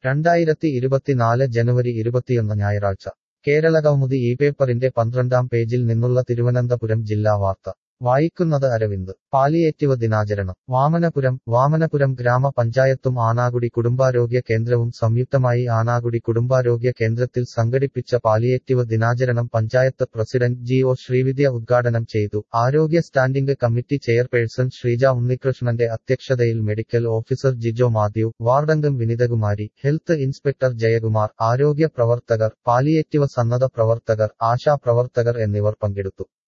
രണ്ടായിരത്തി ഇരുപത്തിനാല് ജനുവരി ഇരുപത്തിയൊന്ന് ഞായറാഴ്ച കേരളകൗമുദി ഈ പേപ്പറിന്റെ പന്ത്രണ്ടാം പേജിൽ നിന്നുള്ള തിരുവനന്തപുരം ജില്ലാ വാർത്ത വായിക്കുന്നത് അരവിന്ദ് പാലിയേറ്റീവ് ദിനാചരണം വാമനപുരം വാമനപുരം ഗ്രാമപഞ്ചായത്തും ആനാകുടി കുടുംബാരോഗ്യ കേന്ദ്രവും സംയുക്തമായി ആനാകുടി കുടുംബാരോഗ്യ കേന്ദ്രത്തിൽ സംഘടിപ്പിച്ച പാലിയേറ്റീവ് ദിനാചരണം panchayat president G O Sreevidya ഉദ്ഘാടനം ചെയ്തു ആരോഗ്യ സ്റ്റാൻഡിംഗ് കമ്മിറ്റി ചെയർപേഴ്സൺ ശ്രീജ ഉണ്ണികൃഷ്ണന്റെ അധ്യക്ഷതയിൽ മെഡിക്കൽ ഓഫീസർ ജിജോ മാത്യു വാർഡംഗം വിനിതകുമാരി ഹെൽത്ത് ഇൻസ്പെക്ടർ ജയകുമാർ ആരോഗ്യ പ്രവർത്തകർ പാലിയേറ്റീവ് സന്നദ്ധ പ്രവർത്തകർ ആശാ പ്രവർത്തകർ എന്നിവർ പങ്കെടുത്തു